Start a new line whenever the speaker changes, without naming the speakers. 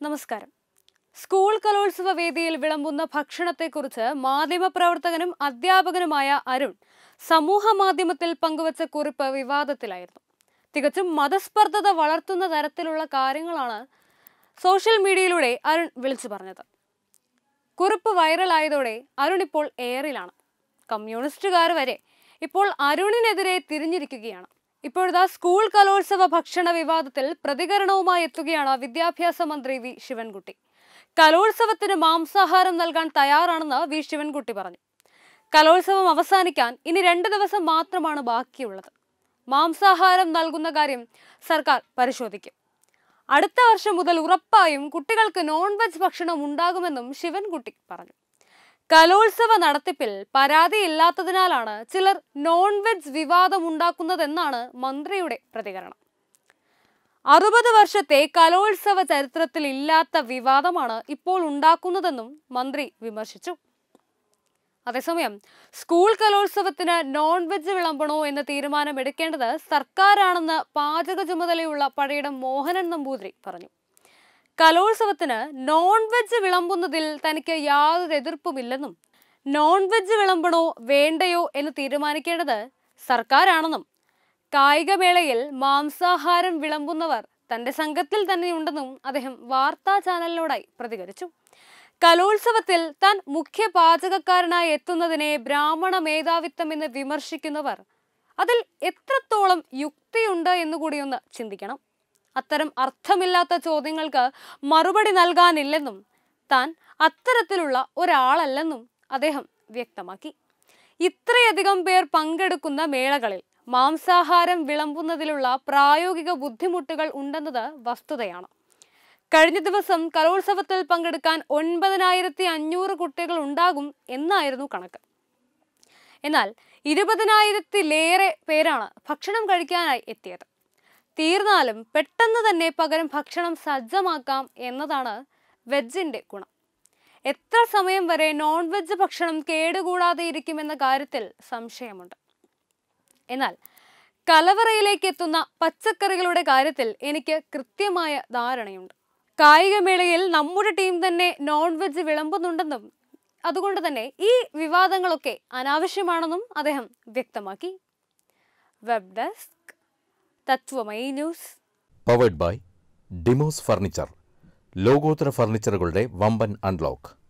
നമസ്കാരം സ്കൂൾ കലോത്സവ വേദിയിൽ വിളമ്പുന്ന ഭക്ഷണത്തെക്കുറിച്ച് മാധ്യമപ്രവർത്തകനും അധ്യാപകനുമായ അരുൺ സമൂഹ മാധ്യമത്തിൽ പങ്കുവച്ച കുറിപ്പ് വിവാദത്തിലായിരുന്നു തികച്ചും മതസ്പർദ്ധത വളർത്തുന്ന തരത്തിലുള്ള കാര്യങ്ങളാണ് സോഷ്യൽ മീഡിയയിലൂടെ അരുൺ വിളിച്ചു പറഞ്ഞത് കുറിപ്പ് വൈറലായതോടെ അരുൺ ഇപ്പോൾ എയറിലാണ് കമ്മ്യൂണിസ്റ്റുകാർ വരെ ഇപ്പോൾ അരുണിനെതിരെ തിരിഞ്ഞിരിക്കുകയാണ് ഇപ്പോഴത്തെ സ്കൂൾ കലോത്സവ ഭക്ഷണ വിവാദത്തിൽ പ്രതികരണവുമായി എത്തുകയാണ് വിദ്യാഭ്യാസ മന്ത്രി വി ശിവൻകുട്ടി കലോത്സവത്തിന് മാംസാഹാരം നൽകാൻ തയ്യാറാണെന്ന് വി ശിവൻകുട്ടി പറഞ്ഞു കലോത്സവം അവസാനിക്കാൻ ഇനി രണ്ട് ദിവസം മാത്രമാണ് ബാക്കിയുള്ളത് മാംസാഹാരം നൽകുന്ന കാര്യം സർക്കാർ പരിശോധിക്കും അടുത്ത വർഷം മുതൽ ഉറപ്പായും കുട്ടികൾക്ക് നോൺ വെജ് ഭക്ഷണം ഉണ്ടാകുമെന്നും ശിവൻകുട്ടി പറഞ്ഞു കലോത്സവ നടത്തിപ്പിൽ പരാതിയില്ലാത്തതിനാലാണ് ചിലർ നോൺ വെജ് വിവാദം ഉണ്ടാക്കുന്നതെന്നാണ് മന്ത്രിയുടെ പ്രതികരണം അറുപത് വർഷത്തെ കലോത്സവ ചരിത്രത്തിൽ ഇല്ലാത്ത വിവാദമാണ് ഇപ്പോൾ ഉണ്ടാക്കുന്നതെന്നും മന്ത്രി വിമർശിച്ചു അതേസമയം സ്കൂൾ കലോത്സവത്തിന് നോൺ വെജ് വിളമ്പണോ എന്ന തീരുമാനം എടുക്കേണ്ടത് സർക്കാരാണെന്ന് പാചക ചുമതലയുള്ള പഴയിടം മോഹനൻ നമ്പൂതിരി പറഞ്ഞു കലോത്സവത്തിന് നോൺ വെജ് വിളമ്പുന്നതിൽ തനിക്ക് യാതൊരു എതിർപ്പുമില്ലെന്നും നോൺ വെജ് വിളമ്പണോ വേണ്ടയോ എന്ന് തീരുമാനിക്കേണ്ടത് സർക്കാരാണെന്നും കായികമേളയിൽ മാംസാഹാരം വിളമ്പുന്നവർ തന്റെ സംഘത്തിൽ തന്നെയുണ്ടെന്നും അദ്ദേഹം വാർത്താ ചാനലിനോടായി പ്രതികരിച്ചു കലോത്സവത്തിൽ താൻ മുഖ്യ പാചകക്കാരനായി എത്തുന്നതിനെ ബ്രാഹ്മണ മേധാവിത്വം എന്ന് വിമർശിക്കുന്നവർ അതിൽ എത്രത്തോളം യുക്തിയുണ്ട് എന്നുകൂടി ഒന്ന് ചിന്തിക്കണം അത്തരം അർത്ഥമില്ലാത്ത ചോദ്യങ്ങൾക്ക് മറുപടി നൽകാനില്ലെന്നും താൻ അത്തരത്തിലുള്ള ഒരാളല്ലെന്നും അദ്ദേഹം വ്യക്തമാക്കി ഇത്രയധികം പേർ പങ്കെടുക്കുന്ന മേളകളിൽ മാംസാഹാരം വിളമ്പുന്നതിലുള്ള പ്രായോഗിക ബുദ്ധിമുട്ടുകൾ ഉണ്ടെന്നത് വസ്തുതയാണ് കഴിഞ്ഞ ദിവസം കലോത്സവത്തിൽ പങ്കെടുക്കാൻ ഒൻപതിനായിരത്തി അഞ്ഞൂറ് കുട്ടികൾ ഉണ്ടാകും എന്നായിരുന്നു കണക്ക് എന്നാൽ ഇരുപതിനായിരത്തിലേറെ പേരാണ് ഭക്ഷണം കഴിക്കാനായി എത്തിയത് തീർന്നാലും പെട്ടെന്ന് തന്നെ പകരം ഭക്ഷണം സജ്ജമാക്കാം എന്നതാണ് വെജിന്റെ ഗുണം എത്ര സമയം വരെ നോൺ വെജ് ഭക്ഷണം കേടുകൂടാതെ ഇരിക്കുമെന്ന കാര്യത്തിൽ സംശയമുണ്ട് എന്നാൽ കലവറയിലേക്ക് എത്തുന്ന പച്ചക്കറികളുടെ കാര്യത്തിൽ എനിക്ക് കൃത്യമായ ധാരണയുണ്ട് കായികമേളയിൽ നമ്മുടെ ടീം തന്നെ നോൺ വെജ് വിളമ്പുന്നുണ്ടെന്നും അതുകൊണ്ട് തന്നെ ഈ വിവാദങ്ങളൊക്കെ അനാവശ്യമാണെന്നും അദ്ദേഹം വ്യക്തമാക്കി web desk Tatwamayi news
powered by Dimos furniture ലോകോത്തര ഫർണിച്ചറുകളുടെ വമ്പൻ അൺലോക്ക്